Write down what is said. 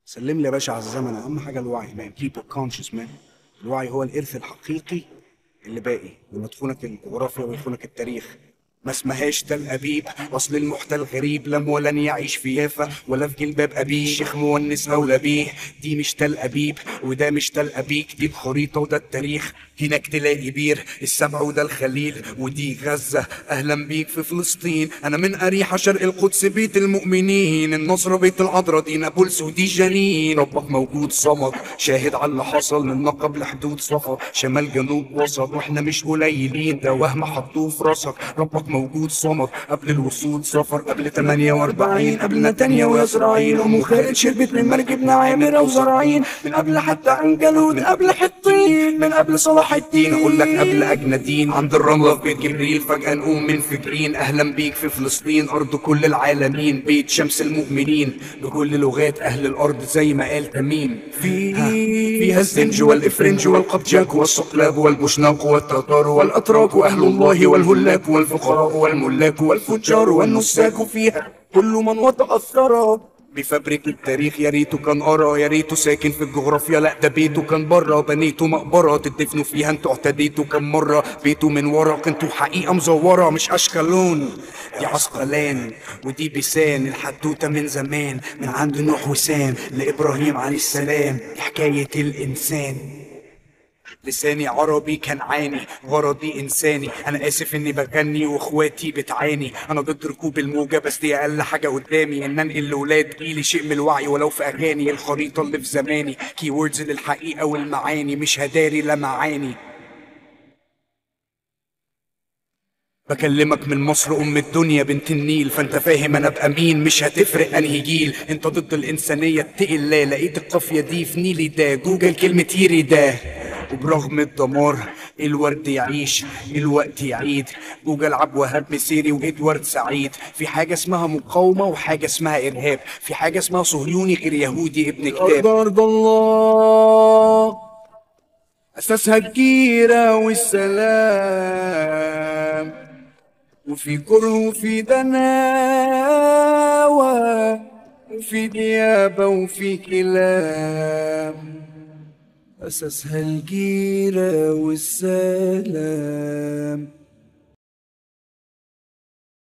سلم لي يا باشا على الزمن اهم حاجه الوعي مان keep it conscious مان الوعي هو الارث الحقيقي اللي باقي لما تخونك الجغرافيا ويخونك التاريخ ما اسمهاش تل أبيب أصل المحتل غريب لم ولن يعيش في يافا ولا في جلباب أبيه شيخ مونس أولى بيه دي مش تل أبيب وده مش تل أبيك دي الخريطة وده التاريخ هناك تلاقي بير السبع وده الخليل ودي غزة أهلا بيك في فلسطين أنا من أريحة شرق القدس بيت المؤمنين النصر بيت العذراء دي نابلس ودي جنين ربك موجود صمد شاهد على اللي حصل من قبل حدود صفا شمال جنوب وسط واحنا مش قليلين ده وهم حطوه في راسك ربك موجود صمد قبل الوصول سفر قبل 48 قبل نتانيا وإسرائيل أم خالد شربت من مركبنا عامرة وزراعين من قبل حتى عنجلود من قبل حطين من قبل صلاح الدين أقول لك قبل أجندين عند الرملة في بيت جبريل فجأة نقوم منفجرين أهلا بيك في فلسطين أرض كل العالمين بيت شمس المؤمنين بكل لغات أهل الأرض زي ما قال تميم في فيها الزنج والإفرنج والقبجاك والصقلاب والبشناق والتتار والأتراك وأهل الله والهلاك والفقراء والملاك والفجار والنساك فيها كل من وتأثر بفبرك التاريخ يا ريته كان قرا يا ريته ساكن في الجغرافيا لا ده بيته كان بره بنيته مقبره تدفنوا فيها انتوا اعتديتوا كم مره بيته من ورق انتوا حقيقه مزوره مش اشكالون دي عسقلان ودي بيسان الحدوته من زمان من عند نوح وسام لابراهيم عليه السلام دي حكايه الانسان لساني عربي كنعاني غرضي انساني انا اسف اني بغني واخواتي بتعاني انا ضد ركوب الموجه بس دي اقل حاجه قدامي ان انقل لاولاد جيلي شيء من الوعي ولو في اغاني الخريطه اللي في زماني كي ووردز للحقيقه والمعاني مش هداري لا معاني بكلمك من مصر ام الدنيا بنت النيل فانت فاهم انا ابقى مين مش هتفرق انهي جيل انت ضد الانسانيه اتقي الله لقيت القافيه دي في نيلي ده جوجل كلمه يري ده وبرغم الدمار الورد يعيش الوقت يعيد جوجل عبد وهاب مسيري وادوارد سعيد في حاجه اسمها مقاومه وحاجه اسمها ارهاب في حاجه اسمها صهيوني غير يهودي ابن كتاب أرض الله أساسها الجيرة والسلام وفي كره وفي دناوة وفي ديابة وفي كلام أساسها الجيرة والسلام